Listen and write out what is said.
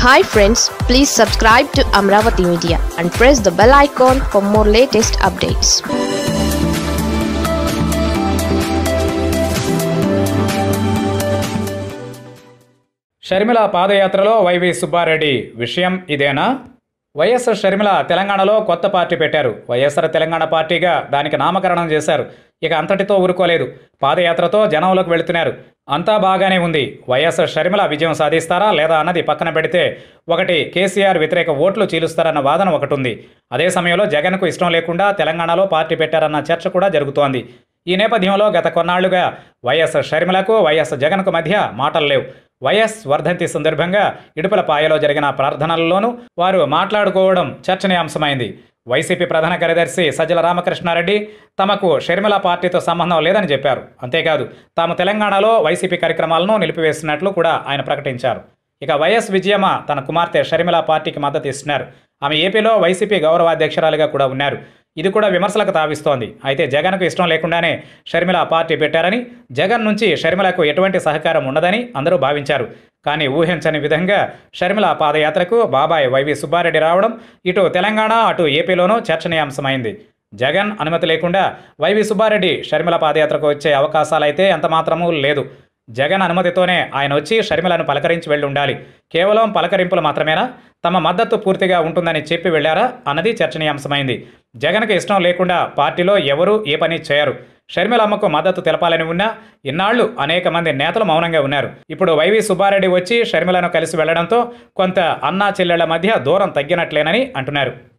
hi friends please subscribe to Amaravati media and press the bell icon for more latest updates Sharmila పాదయాత్రలో వైవి సుబ్బారెడ్డి విషయం ఇదేనా వైఎస్ఆర్ షర్మిల తెలంగాణలో కొత్త పార్టీ పెట్టారు వైఎస్ఆర్ తెలంగాణ పార్టీగా దానికి నామకరణం చేశారు ఇక అంతటితో ఊరుకోలేదు పాదయాత్రతో జనంలోకి వెళుతున్నారు అంతా బాగానే ఉంది వైఎస్ఆర్ షర్మిల విజయం సాధిస్తారా లేదా అన్నది పక్కన పెడితే ఒకటి కేసీఆర్ వ్యతిరేక ఓట్లు చీలుస్తారన్న వాదన ఒకటి ఉంది అదే సమయంలో జగన్కు ఇష్టం లేకుండా తెలంగాణలో పార్టీ పెట్టారన్న చర్చ కూడా జరుగుతోంది ఈ నేపథ్యంలో గత కొన్నాళ్లుగా వైఎస్ షర్మిలకు వైఎస్ జగన్కు మధ్య మాటలు లేవు వైఎస్ వర్ధంతి సందర్భంగా ఇడుపులపాయలో జరిగిన ప్రార్థనల్లోనూ వారు మాట్లాడుకోవడం చర్చనీయాంశమైంది వైసీపీ ప్రధాన కార్యదర్శి సజ్జల రామకృష్ణారెడ్డి తమకు షర్మిల పార్టీతో సంబంధం లేదని చెప్పారు అంతేకాదు తాము తెలంగాణలో వైసీపీ కార్యక్రమాలను నిలిపివేస్తున్నట్లు కూడా ఆయన ప్రకటించారు ఇక వైఎస్ విజయమ్మ తన కుమార్తె షర్మిల పార్టీకి మద్దతు ఇస్తున్నారు ఆమె ఏపీలో వైసీపీ గౌరవాధ్యక్షురాలిగా కూడా ఉన్నారు ఇది కూడా విమర్శలకు తావిస్తోంది అయితే జగన్కు ఇష్టం లేకుండానే షర్మిల పార్టీ పెట్టారని జగన్ నుంచి షర్మిలకు ఎటువంటి సహకారం ఉండదని అందరూ భావించారు కానీ ఊహించని విధంగా షర్మిల పాదయాత్రకు బాబాయ్ వైవి సుబ్బారెడ్డి రావడం ఇటు తెలంగాణ అటు ఏపీలోనూ చర్చనీయాంశమైంది జగన్ అనుమతి లేకుండా వైవి సుబ్బారెడ్డి షర్మిల పాదయాత్రకు వచ్చే అవకాశాలైతే ఎంత మాత్రమూ లేదు జగన్ అనుమతితోనే ఆయన వచ్చి షర్మిలను పలకరించి వెళ్ళి ఉండాలి కేవలం పలకరింపులు మాత్రమేనా తమ మద్దతు పూర్తిగా ఉంటుందని చెప్పి వెళ్ళారా అన్నది చర్చనీయాంశమైంది జగన్కు ఇష్టం లేకుండా పార్టీలో ఎవరూ ఏ పని చేయరు షర్మిలమ్మకు మద్దతు తెలపాలని ఉన్నా ఇన్నాళ్లు అనేక మంది నేతలు మౌనంగా ఉన్నారు ఇప్పుడు వైవి సుబ్బారెడ్డి వచ్చి షర్మిలను కలిసి వెళ్లడంతో కొంత అన్నా చెల్లెళ్ల మధ్య దూరం తగ్గినట్లేనని అంటున్నారు